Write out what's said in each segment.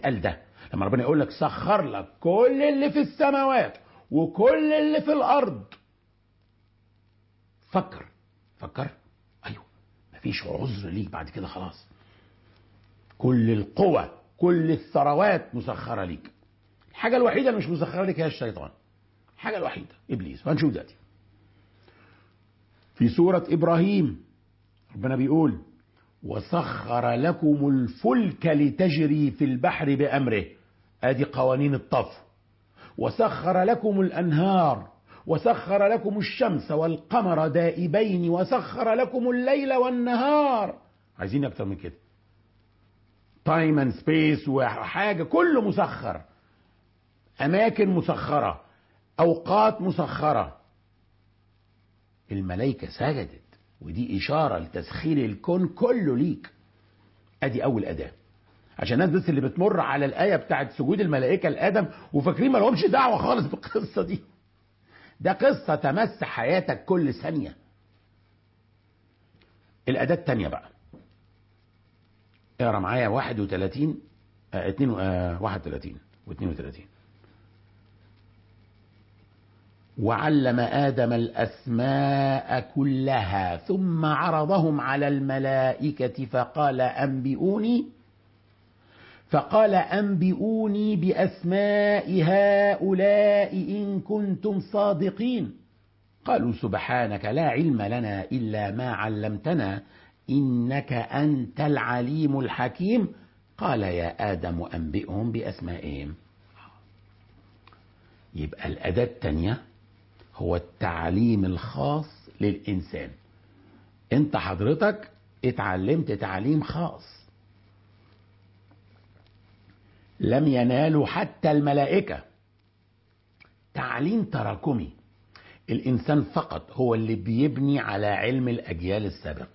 بيتقال ده لما ربنا يقول لك سخر لك كل اللي في السماوات وكل اللي في الارض فكر فكر ايوه مفيش عذر ليك بعد كده خلاص كل القوى كل الثروات مسخره ليك الحاجه الوحيده اللي مش مسخره ليك هي الشيطان الحاجه الوحيده ابليس وهنشوف دلوقتي في سوره ابراهيم ربنا بيقول وسخر لكم الفلك لتجري في البحر بامره ادي قوانين الطفو وسخر لكم الانهار وسخر لكم الشمس والقمر دائبين وسخر لكم الليل والنهار عايزين اكتر من كده تايم اند سبيس وحاجه كله مسخر اماكن مسخره اوقات مسخره الملائكه سجدت ودي اشاره لتسخير الكون كله ليك ادي اول اداه عشان الناس بس اللي بتمر على الايه بتاعت سجود الملائكه لادم وفاكرين ما لهمش دعوه خالص بالقصه دي ده قصه تمس حياتك كل ثانيه الاداه الثانيه بقى اقرا معايا 31 آه 2 آه 31 و32 وعلم ادم الاسماء كلها ثم عرضهم على الملائكه فقال انبئوني فقال انبئوني باسماء هؤلاء ان كنتم صادقين قالوا سبحانك لا علم لنا الا ما علمتنا انك انت العليم الحكيم قال يا ادم انبئهم باسمائهم يبقى الاداه الثانيه هو التعليم الخاص للإنسان انت حضرتك اتعلمت تعليم خاص لم ينالوا حتى الملائكة تعليم تراكمي الإنسان فقط هو اللي بيبني على علم الأجيال السابقة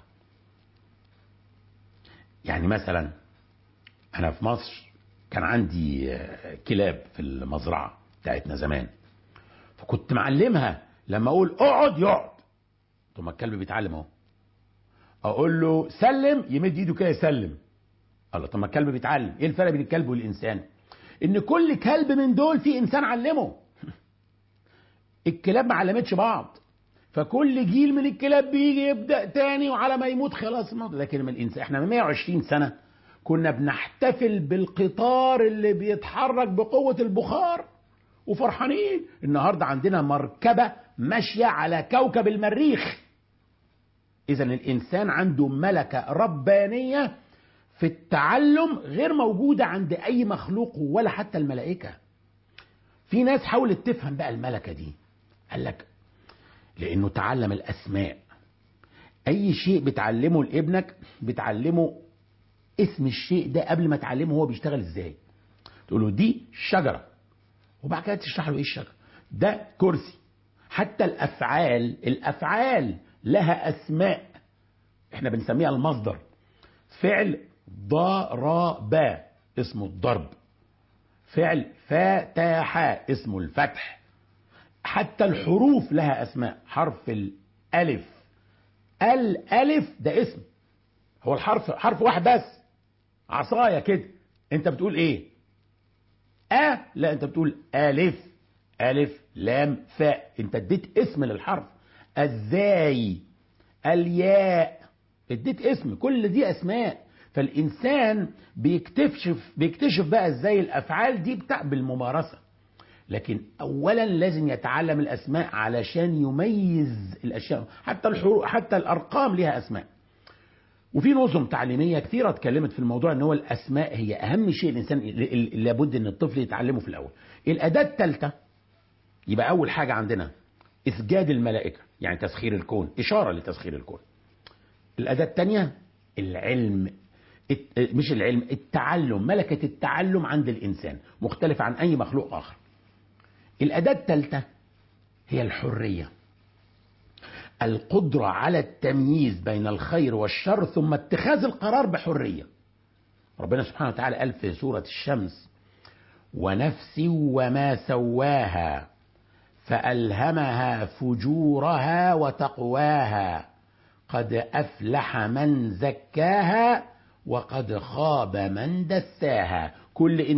يعني مثلا أنا في مصر كان عندي كلاب في المزرعة بتاعتنا زمان فكنت معلمها لما اقول اقعد يقعد طب ما الكلب بيتعلم اهو اقول له سلم يمد ايده كده يسلم الله طب ما الكلب بيتعلم ايه الفرق بين الكلب والانسان ان كل كلب من دول في انسان علمه الكلاب ما علمتش بعض فكل جيل من الكلاب بيجي يبدا تاني وعلى ما يموت خلاص موت لكن من الانسان احنا من 120 سنه كنا بنحتفل بالقطار اللي بيتحرك بقوه البخار وفرحانين النهارده عندنا مركبه ماشيه على كوكب المريخ اذا الانسان عنده ملكه ربانيه في التعلم غير موجوده عند اي مخلوق ولا حتى الملائكه في ناس حاولت تفهم بقى الملكه دي قال لك لانه تعلم الاسماء اي شيء بتعلمه لابنك بتعلمه اسم الشيء ده قبل ما تعلمه هو بيشتغل ازاي تقول له دي شجره وبعد كده تشرح له ايه الشجره ده كرسي حتى الافعال الافعال لها اسماء احنا بنسميها المصدر فعل ضرب اسمه الضرب فعل فتح اسمه الفتح حتى الحروف لها اسماء حرف الالف الالف ده اسم هو الحرف حرف واحد بس عصايه كده انت بتقول ايه أ لا أنت بتقول ألف ألف لام فاء أنت اديت اسم للحرف الزاي الياء اديت اسم كل دي أسماء فالإنسان بيكتشف بيكتشف بقى ازاي الأفعال دي بتاع بالممارسة لكن أولا لازم يتعلم الأسماء علشان يميز الأشياء حتى الحروف حتى الأرقام لها أسماء وفي نظم تعليمية كثيرة اتكلمت في الموضوع ان هو الاسماء هي اهم شيء الانسان لابد ان الطفل يتعلمه في الاول الاداة الثالثة يبقى اول حاجة عندنا اسجاد الملائكة يعني تسخير الكون اشارة لتسخير الكون الاداة الثانية العلم مش العلم التعلم ملكة التعلم عند الانسان مختلفة عن اي مخلوق اخر الاداة الثالثة هي الحرية القدرة على التمييز بين الخير والشر ثم اتخاذ القرار بحرية ربنا سبحانه وتعالى قال في سورة الشمس ونفس وما سواها فألهمها فجورها وتقواها قد أفلح من زكاها وقد خاب من دساها كل